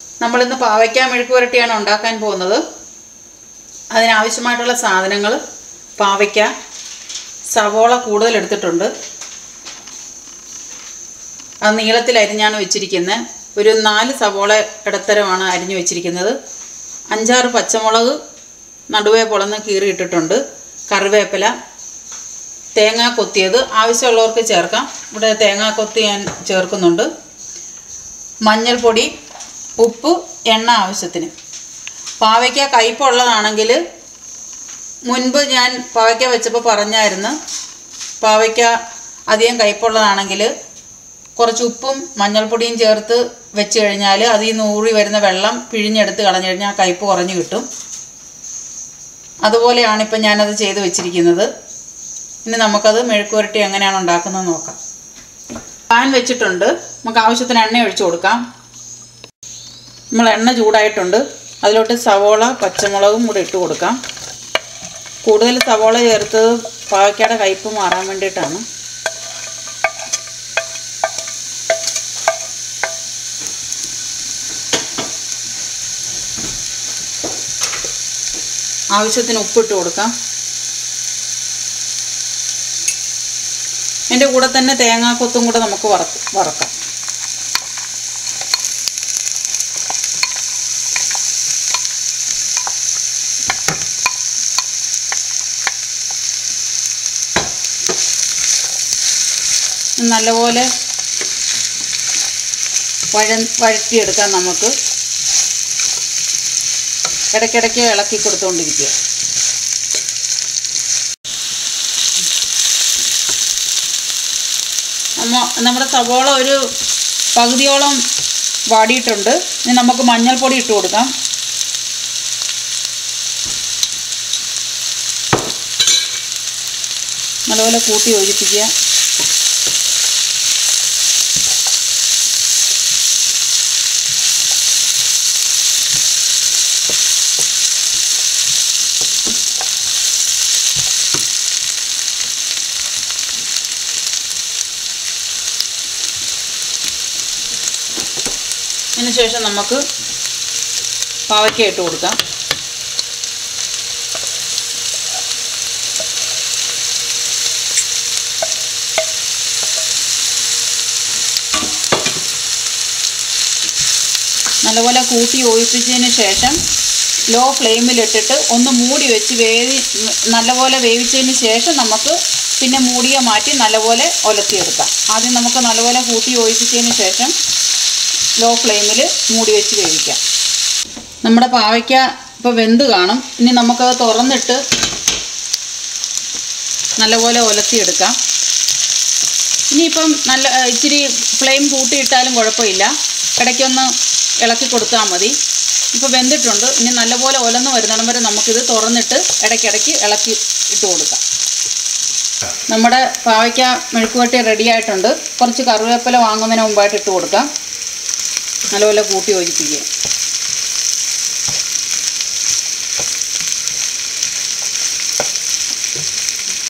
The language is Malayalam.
നമ്മളിന്ന് പാവയ്ക്ക മെഴുക്ക് പുരട്ടിയാണ് ഉണ്ടാക്കാൻ പോകുന്നത് അതിനാവശ്യമായിട്ടുള്ള സാധനങ്ങൾ പാവയ്ക്ക സവോള കൂടുതൽ എടുത്തിട്ടുണ്ട് അത് നീളത്തിൽ അരിഞ്ഞാണ് വെച്ചിരിക്കുന്നത് ഒരു നാല് സവോള ഇടത്തരമാണ് അരിഞ്ഞു വെച്ചിരിക്കുന്നത് അഞ്ചാറ് പച്ചമുളക് നടുവേ പൊളന്ന് കീറിയിട്ടിട്ടുണ്ട് കറിവേപ്പില തേങ്ങ കൊത്തിയത് ആവശ്യമുള്ളവർക്ക് ചേർക്കാം ഇവിടെ തേങ്ങ കൊത്തി ഞാൻ ചേർക്കുന്നുണ്ട് മഞ്ഞൾപ്പൊടി ഉപ്പ് എണ്ണ ആവശ്യത്തിന് പാവയ്ക്ക കയ്പുള്ളതാണെങ്കിൽ മുൻപ് ഞാൻ പാവയ്ക്ക വെച്ചപ്പോൾ പറഞ്ഞായിരുന്നു പാവയ്ക്ക അധികം കയ്പുള്ളതാണെങ്കിൽ കുറച്ച് ഉപ്പും മഞ്ഞൾപ്പൊടിയും ചേർത്ത് വെച്ച് കഴിഞ്ഞാൽ അതിൽ നിന്ന് ഊറി വരുന്ന വെള്ളം പിഴിഞ്ഞെടുത്ത് കളഞ്ഞു കഴിഞ്ഞാൽ ആ കയ്പ് കുറഞ്ഞു കിട്ടും അതുപോലെയാണ് ഇപ്പം ഞാനത് ചെയ്ത് വെച്ചിരിക്കുന്നത് ഇനി നമുക്കത് മെഴുക്കുവരട്ടി എങ്ങനെയാണ് ഉണ്ടാക്കുന്നത് നോക്കാം പാൻ വെച്ചിട്ടുണ്ട് നമുക്ക് ആവശ്യത്തിന് എണ്ണ ഒഴിച്ചു കൊടുക്കാം നമ്മൾ എണ്ണ ചൂടായിട്ടുണ്ട് അതിലോട്ട് സവോള പച്ചമുളകും കൂടെ ഇട്ട് കൊടുക്കാം കൂടുതൽ സവോള ചേർത്തത് പാവയ്ക്കയുടെ കയ്പ് മാറാൻ വേണ്ടിയിട്ടാണ് ആവശ്യത്തിന് ഉപ്പിട്ട് കൊടുക്കാം എൻ്റെ കൂടെ തന്നെ തേങ്ങാക്കൊത്തും കൂടെ നമുക്ക് വറക്ക് വറക്കാം നല്ലപോലെ വഴ വഴറ്റിയെടുക്കാം നമുക്ക് ഇടയ്ക്കിടയ്ക്ക് ഇളക്കി കൊടുത്തുകൊണ്ടിരിക്കുക നമ്മ നമ്മുടെ സവോള ഒരു പകുതിയോളം വാടിയിട്ടുണ്ട് ഇനി നമുക്ക് മഞ്ഞൾപ്പൊടി ഇട്ട് കൊടുക്കാം നല്ലപോലെ കൂട്ടി യോജിപ്പിക്കുക അതിന് ശേഷം നമുക്ക് പാവയ്ക്ക ഇട്ട് കൊടുക്കാം നല്ലപോലെ കൂട്ടി യോജിപ്പിച്ചതിന് ശേഷം ലോ ഫ്ലെയിമിലിട്ടിട്ട് ഒന്ന് മൂടി വെച്ച് വേവി നല്ലപോലെ വേവിച്ചതിന് ശേഷം നമുക്ക് പിന്നെ മൂടിയ മാറ്റി നല്ലപോലെ ഒലത്തിയെടുക്കാം ആദ്യം നമുക്ക് നല്ലപോലെ കൂട്ടി യോജിപ്പിച്ചതിന് ശേഷം ലോ ഫ്ലെയിമിൽ മൂടി വെച്ച് വേവിക്കാം നമ്മുടെ പാവയ്ക്ക ഇപ്പോൾ വെന്ത് കാണും ഇനി നമുക്കത് തുറന്നിട്ട് നല്ലപോലെ ഒലത്തിയെടുക്കാം ഇനിയിപ്പം നല്ല ഇച്ചിരി ഫ്ലെയിം കൂട്ടിയിട്ടാലും കുഴപ്പമില്ല ഇടയ്ക്കൊന്ന് ഇളക്കി കൊടുത്താൽ മതി ഇപ്പോൾ വെന്തിട്ടുണ്ട് ഇനി നല്ലപോലെ ഒലന്ന് വരുന്നിടം വരെ നമുക്കിത് തുറന്നിട്ട് ഇടയ്ക്കിടയ്ക്ക് ഇളക്കി ഇട്ട് കൊടുക്കാം നമ്മുടെ പാവയ്ക്ക മെഴുക്കുവട്ടി റെഡി ആയിട്ടുണ്ട് കുറച്ച് കറിവേപ്പില വാങ്ങുന്നതിന് മുമ്പായിട്ട് ഇട്ട് കൊടുക്കാം നല്ലപോലെ കൂട്ടി യോജിപ്പിക്കുക